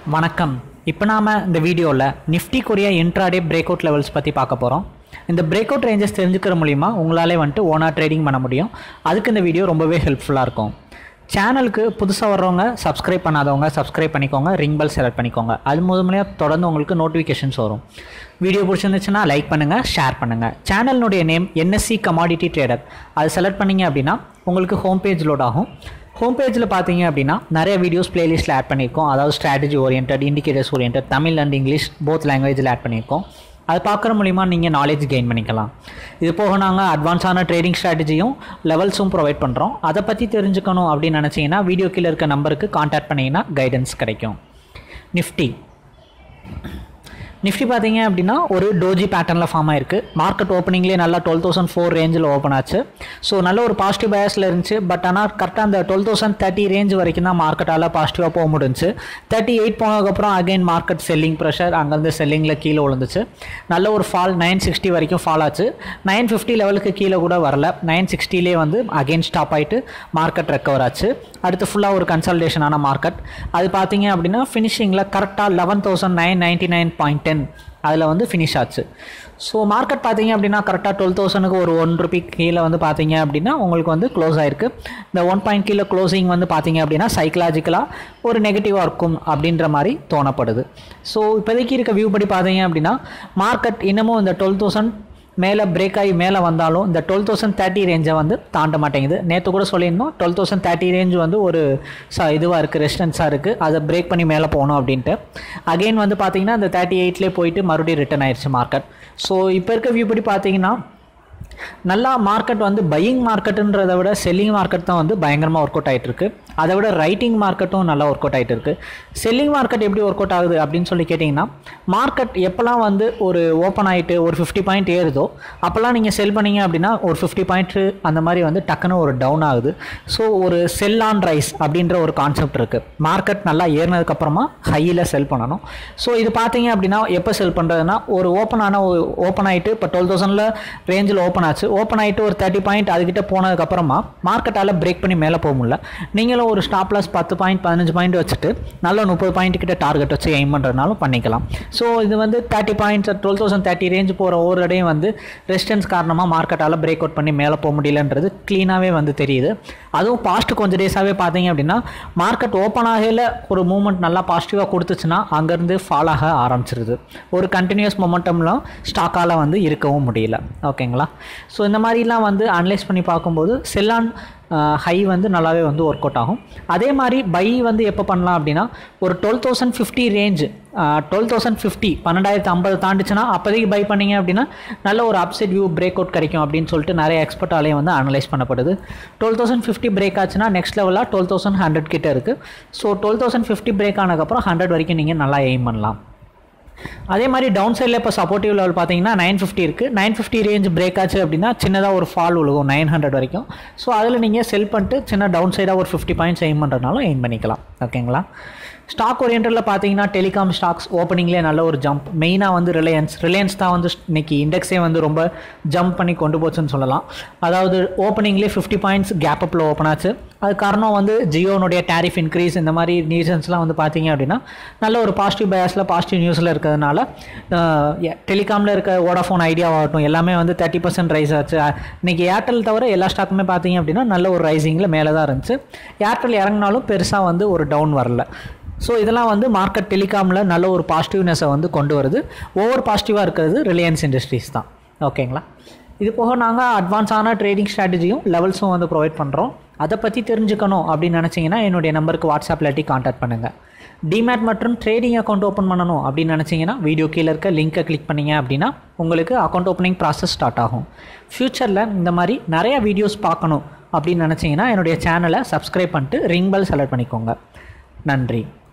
வணக்கம் இப்போ நாம் இந்த வீடியோவில் நிஃப்டி கொரியா இன்ட்ராடே பிரேக் அவுட் லெவல்ஸ் பற்றி பார்க்க போகிறோம் இந்த பிரேக் அவுட் ரேஞ்சஸ் தெரிஞ்சுக்கிற மூலிமா உங்களாலே வந்துட்டு ஓனாக ட்ரேடிங் பண்ண முடியும் அதுக்கு இந்த வீடியோ ரொம்பவே ஹெல்ப்ஃபுல்லாக இருக்கும் சேனலுக்கு புதுசாக வர்றவங்க சப்ஸ்கிரைப் பண்ணாதவங்க சப்ஸ்கிரைப் பண்ணிக்கோங்க ரிங் பெல் செலக்ட் பண்ணிக்கோங்க அது மூலமாக தொடர்ந்து உங்களுக்கு நோட்டிஃபிகேஷன்ஸ் வரும் வீடியோ பிடிச்சிருந்துச்சுன்னா லைக் பண்ணுங்கள் ஷேர் பண்ணுங்கள் சேனலினுடைய நேம் என்எஸ்சி கமாடிட்டி ட்ரேடர் அது செலக்ட் பண்ணீங்க அப்படின்னா உங்களுக்கு ஹோம் பேஜ் லோட் ஆகும் ஹோம் பேஜில் பார்த்தீங்க அப்படின்னா நிறைய வீடியோஸ் பிளேலிஸ்ட்டில் ஆட் பண்ணியிருக்கோம் அதாவது strategy orient indicators orient Tamil and English both லாங்குவேஜில் ஆட் பண்ணியிருக்கோம் அது பார்க்குற மூலிமா நீங்கள் நாலேஜ் கெயின் பண்ணிக்கலாம் இது போக நாங்கள் அட்வான்ஸான ட்ரேடிங் ஸ்ட்ராட்டஜியும் லெவல்ஸும் ப்ரொவைட் பண்ணுறோம் அதை பற்றி தெரிஞ்சுக்கணும் அப்படின்னு நினச்சிங்கன்னா வீடியோ கீழே இருக்க நம்பருக்கு காண்டாக்ட் பண்ணிங்கன்னா கைடன்ஸ் கிடைக்கும் நிஃப்டி நிஃப்டி பார்த்தீங்க அப்படின்னா ஒரு டோஜி பேட்டர்னில் ஃபார்ம் ஆயிருக்கு மார்க்கெட் ஓப்பனிங்லேயே நல்லா டுவெல் தௌசண்ட் ஃபோர் ரேஞ்சில் ஓப்பன் ஆச்சு ஸோ நல்ல ஒரு பாசிட்டிவ் பயஸில் இருந்துச்சு பட் ஆனால் கரெக்டாக அந்த டுவெல் தௌசண்ட் தேர்ட்டி ரேஞ்ச் வரைக்கும் தான் மார்க்கெட்டால் பாசிட்டிவாக போக முடிஞ்சுச்சு தேர்ட்டி எயிட் போனதுக்கப்புறம் அகைன் மார்க்கெட் செல்லிங் ப்ரெஷர் அங்கேருந்து செல்லிங்கில் கீழே விழுந்துச்சு நல்ல ஒரு ஃபால் நைன் சிக்ஸ்டி வரைக்கும் ஃபால் ஆச்சு நைன் ஃபிஃப்டி லெவலுக்கு கீழே கூட வரல நைன் சிக்ஸ்டிலே வந்து அகைன் ஸ்டாப் ஆகிட்டு மார்க்கெட் ரெக்கவர் ஆச்சு அடுத்து ஃபுல்லாக ஒரு கன்சல்டேஷனான மார்க்கெட் அது பார்த்தீங்க அப்படின்னா ஃபினிஷிங்கில் கரெக்டாக eleven thousand nine ninety nine point ten அதில் வந்து ஃபினிஷ் ஆச்சு ஸோ மார்க்கெட் பார்த்தீங்க அப்படின்னா கரெக்டாக டுவெல் தௌசண்ட்க்கு ஒரு ஒன் ருபி கீழே வந்து பார்த்தீங்க அப்படின்னா உங்களுக்கு வந்து க்ளோஸ் ஆயிருக்கு இந்த ஒன் பாயிண்ட் கீழே க்ளோசிங் வந்து பார்த்தீங்க அப்படின்னா சைக்கலாஜிக்கலாக ஒரு நெகட்டிவாக இருக்கும் அப்படின்ற மாதிரி தோணப்படுது ஸோ இப்போதைக்கு இருக்க வியூ படி பார்த்தீங்க அப்படின்னா மார்க்கெட் இன்னமும் இந்த டுவெல் தௌசண்ட் மேலே பிரேக் ஆகி மேலே வந்தாலும் இந்த டுவெல் தௌசண்ட் தேர்ட்டி ரேஞ்சை வந்து தாண்ட மாட்டேங்குது நேற்று கூட சொல்லியிருந்தோம் டுவெல் தௌசண்ட் தேர்ட்டி ரேஞ்ச் வந்து ஒரு ச இதுவாக இருக்குது ரெசிஸ்டன்ஸாக இருக்குது அதை பிரேக் பண்ணி மேலே போகணும் அப்படின்ட்டு அகெயின் வந்து பார்த்தீங்கன்னா இந்த தேர்ட்டி எயிட்லேயே போயிட்டு மறுபடியும் ரிட்டர்ன் ஆயிடுச்சு மார்க்கெட் ஸோ இப்போ இருக்க வியூ படி பார்த்தீங்கன்னா நல்லா மார்க்கெட் வந்து பையிங் மார்க்கெட்டுன்றதை விட செல்லிங் மார்க்கெட் தான் வந்து பயங்கரமாக ஒர்க் அவுட் ஆகிட்டு இருக்கு அதை விட ரைட்டிங் மார்க்கெட்டும் நல்லா ஒர்க் அவுட் ஆகிட்டு இருக்கு செல்லிங் மார்க்கெட் எப்படி ஒர்க் அவுட் ஆகுது அப்படின்னு சொல்லி கேட்டிங்கன்னா மார்க்கெட் எப்போல்லாம் வந்து ஒரு ஓப்பன் ஆகிட்டு ஒரு ஃபிஃப்டி பாயிண்ட் ஏறுதோ அப்போல்லாம் நீங்கள் செல் பண்ணீங்க அப்படின்னா ஒரு ஃபிஃப்டி பாயிண்ட் அந்த மாதிரி வந்து டக்குன்னு ஒரு டவுன் ஆகுது ஸோ ஒரு செல் ஆன் ரைஸ் அப்படின்ற ஒரு கான்செப்ட் இருக்குது மார்க்கெட் நல்லா ஏறினதுக்கப்புறமா ஹையில் செல் பண்ணணும் ஸோ இது பார்த்தீங்க அப்படின்னா எப்போ செல் பண்ணுறதுனா ஒரு ஓப்பன் ஆன ஓப்பன் ஆகிட்டு இப்போ டுவெல் தௌசண்டில் ரேஞ்சில் ஓப்பன் ஆச்சு ஓப்பன் ஆகிட்டு ஒரு தேர்ட்டி பாயிண்ட் அதுக்கிட்ட போனதுக்கப்புறமா மார்க்கெட்டால் பிரேக் பண்ணி மேலே போக முடியல நீங்களும் ஒரு ஸ்டாப் லாஸ் பத்து பாயிண்ட் பதினஞ்சு பாயிண்ட் வச்சுட்டு நல்ல முப்பது பாயிண்ட் கிட்ட டார்கெட் வச்சு எய்ம் பண்ணுறதுனாலும் பண்ணிக்கலாம் ஸோ இது வந்து thirty points twelve thousand thirty range போகிற ஒவ்வொரு இடையும் வந்து ரெசிஸ்டன்ஸ் காரணமாக மார்க்கெட்டால் பிரேக் அவுட் பண்ணி மேலே போக முடியலன்றது க்ளீனாகவே வந்து தெரியுது அதுவும் பாஸ்ட் கொஞ்சம் டேஸாகவே பார்த்தீங்க அப்படின்னா மார்க்கெட் ஓப்பன் ஆகையில் ஒரு மூமெண்ட் நல்லா பாசிட்டிவாக கொடுத்துச்சுன்னா அங்கேருந்து ஃபால் ஆக ஆரம்பிச்சிருது ஒரு கண்டினியூஸ் மொமெண்டம்லாம் ஸ்டாக்கால் வந்து இருக்கவும் முடியல ஓகேங்களா ஸோ இந்த மாதிரிலாம் வந்து அனலைஸ் பண்ணி பார்க்கும்போது செல்லான் ஹை வந்து நல்லாவே வந்து ஒர்க் அவுட் ஆகும் அதே மாதிரி பை வந்து எப்போ பண்ணலாம் அப்படின்னா ஒரு twelve thousand fifty range twelve thousand fifty பன்னெண்டாயிரத்து ஐம்பது தாண்டிச்சுன்னா அப்போதைக்கு பை பண்ணீங்க அப்படின்னா நல்ல ஒரு அப்சைட் வியூ பிரேக் அவுட் கிடைக்கும் அப்படின்னு சொல்லிட்டு நிறைய எக்ஸ்பர்ட்டாலேயும் வந்து அனலைஸ் பண்ணப்படுது டுவெல் தௌசண்ட் ஃபிஃப்டி பிரேக் ஆச்சுன்னா நெக்ஸ்ட் லெவலாக டுவெல் தௌசண்ட் ஹண்ட்ரட் கிட்ட இருக்குது so twelve thousand fifty break ஆனதுக்கப்புறம் ஹண்ட்ரட் வரைக்கும் நீங்கள் நல்லா எய்ம் பண்ணலாம் அதே மாதிரி டவுன் சைடில் இப்போ சப்போர்ட்டிவ் லெவல் பார்த்தீங்கன்னா நைன் ஃபிஃப்டி இருக்குது நைன் ஃபிஃப்டி ரேஞ்ச் பிரேக் ஆச்சு அப்படின்னா சின்னதாக ஒரு ஃபால் விழுகும் நைன் ஹண்ட்ரட் வரைக்கும் ஸோ அதில் நீங்கள் செல் பண்ணிட்டு சின்ன டவுன் சைடாக ஒரு ஃபிஃப்டி பாயிண்ட்ஸ் எய்ம் பண்ணுறதுனாலும் எய்ம் பண்ணிக்கலாம் ஓகேங்களா ஸ்டாக் ஓரியன்டில் பார்த்தீங்கன்னா டெலிகாம் ஸ்டாக்ஸ் ஓப்பனிங்லேயே நல்ல ஒரு ஜம்ப் மெயினாக வந்து ரிலையன்ஸ் ரிலையன்ஸ் தான் வந்து இன்னைக்கு இண்டெக்ஸே வந்து ரொம்ப ஜம்ப் பண்ணி கொண்டு போச்சுன்னு சொல்லலாம் அதாவது ஓப்பனிங்லேயே ஃபிஃப்டி பாயிண்ட்ஸ் கேப் அப்பில் ஓப்பன் ஆச்சு அது காரணம் வந்து ஜியோனுடைய டேரிஃப் இன்க்ரீஸ் இந்த மாதிரி ரீசன்ஸ்லாம் வந்து பார்த்தீங்க அப்படின்னா நல்ல ஒரு பாசிட்டிவ் பயாஸில் பாசிட்டிவ் நியூஸில் இருக்கிறதுனால டெலிகாமில் இருக்க வோடாஃபோன் ஐடியாவாகட்டும் எல்லாமே வந்து தேர்ட்டி பர்சன்ட் ரைஸ் ஆச்சு இன்றைக்கி ஏர்டெல் தவிர எல்லா ஸ்டாக்குமே பார்த்தீங்க அப்படின்னா நல்ல ஒரு ரைசிங்கில் மேலே தான் இருந்துச்சு ஏர்டெல் இறங்கினாலும் பெருசாக வந்து ஒரு டவுன் வரல ஸோ இதெல்லாம் வந்து மார்க்கெட் டெலிகாமில் நல்ல ஒரு பாசிட்டிவ்னஸை வந்து கொண்டு வருது ஓவர் பாசிட்டிவாக இருக்கிறது ரிலையன்ஸ் இண்டஸ்ட்ரீஸ் தான் ஓகேங்களா இது போக நாங்கள் அட்வான்ஸான ட்ரேடிங் ஸ்ட்ராட்டஜியும் லெவல்ஸும் வந்து ப்ரொவைட் பண்ணுறோம் அதை பற்றி தெரிஞ்சுக்கணும் அப்படின்னு நினச்சிங்கன்னா என்னுடைய நம்பருக்கு வாட்ஸ்அப் இல்லாட்டி காண்டாக்ட் பண்ணுங்கள் டிமேட் மற்றும் ட்ரேடிங் அக்கௌண்ட் ஓப்பன் பண்ணணும் அப்படின்னு நினச்சிங்கன்னா வீடியோ கீழே இருக்க லிங்க்கை கிளிக் பண்ணிங்க அப்படின்னா உங்களுக்கு அக்கௌண்ட் ஓப்பனிங் ப்ராசஸ் ஸ்டார்ட் ஆகும் ஃப்யூச்சரில் இந்த மாதிரி நிறைய வீடியோஸ் பார்க்கணும் அப்படின்னு நினச்சிங்கன்னா என்னுடைய சேனலை சப்ஸ்கிரைப் பண்ணிட்டு ரிங் பெல் செலக்ட் பண்ணிக்கோங்க நன்றி